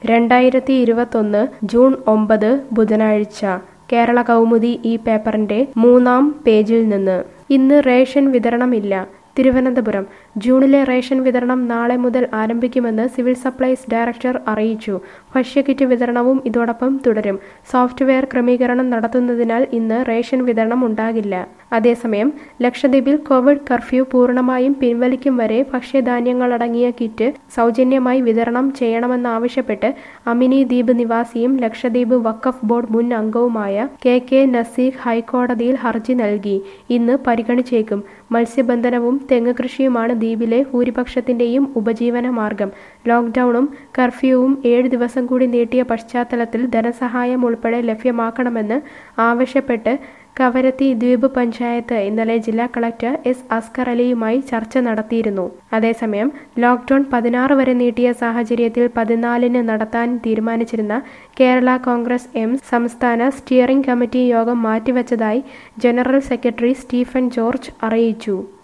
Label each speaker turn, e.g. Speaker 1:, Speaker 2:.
Speaker 1: രണ്ടായിരത്തി ഇരുപത്തൊന്ന് ജൂൺ ഒമ്പത് ബുധനാഴ്ച കേരള കൗമുദി ഈ പേപ്പറിന്റെ മൂന്നാം പേജിൽ നിന്ന് ഇന്ന് റേഷൻ വിതരണമില്ല തിരുവനന്തപുരം ജൂണിലെ റേഷൻ വിതരണം നാളെ മുതൽ ആരംഭിക്കുമെന്ന് സിവിൽ സപ്ലൈസ് ഡയറക്ടർ അറിയിച്ചു ഭക്ഷ്യക്കിറ്റ് വിതരണവും ഇതോടൊപ്പം തുടരും സോഫ്റ്റ്വെയർ ക്രമീകരണം നടത്തുന്നതിനാൽ ഇന്ന് റേഷൻ വിതരണം ഉണ്ടാകില്ല അതേസമയം ലക്ഷദ്വീപിൽ കോവിഡ് കർഫ്യൂ പൂർണ്ണമായും പിൻവലിക്കും വരെ ഭക്ഷ്യധാന്യങ്ങളടങ്ങിയ കിറ്റ് സൗജന്യമായി വിതരണം ചെയ്യണമെന്നാവശ്യപ്പെട്ട് അമിനി ദ്വീപ് നിവാസിയും ലക്ഷദ്വീപ് വഖഫ് ബോർഡ് മുൻ അംഗവുമായ കെ കെ നസീഖ് ഹൈക്കോടതിയിൽ ഹർജി നൽകി ഇന്ന് പരിഗണിച്ചേക്കും മത്സ്യബന്ധനവും തെങ്ങ് കൃഷിയുമാണ് ദ്വീപിലെ ഭൂരിപക്ഷത്തിന്റെയും ഉപജീവന മാർഗം ലോക്ക്ഡൌണും കർഫ്യൂവും ഏഴ് ദിവസം കൂടി നീട്ടിയ പശ്ചാത്തലത്തിൽ ധനസഹായം ഉൾപ്പെടെ ലഭ്യമാക്കണമെന്ന് ആവശ്യപ്പെട്ട് കവരത്തി ദ്വീപ് പഞ്ചായത്ത് ഇന്നലെ ജില്ലാ കളക്ടർ എസ് അസ്കർ അലിയുമായി ചർച്ച നടത്തിയിരുന്നു അതേസമയം ലോക്ക്ഡൌൺ പതിനാറ് വരെ നീട്ടിയ സാഹചര്യത്തിൽ പതിനാലിന് നടത്താൻ തീരുമാനിച്ചിരുന്ന കേരള കോൺഗ്രസ് എം സംസ്ഥാന സ്റ്റിയറിംഗ് കമ്മിറ്റി യോഗം മാറ്റിവെച്ചതായി ജനറൽ സെക്രട്ടറി സ്റ്റീഫൻ ജോർജ് അറിയിച്ചു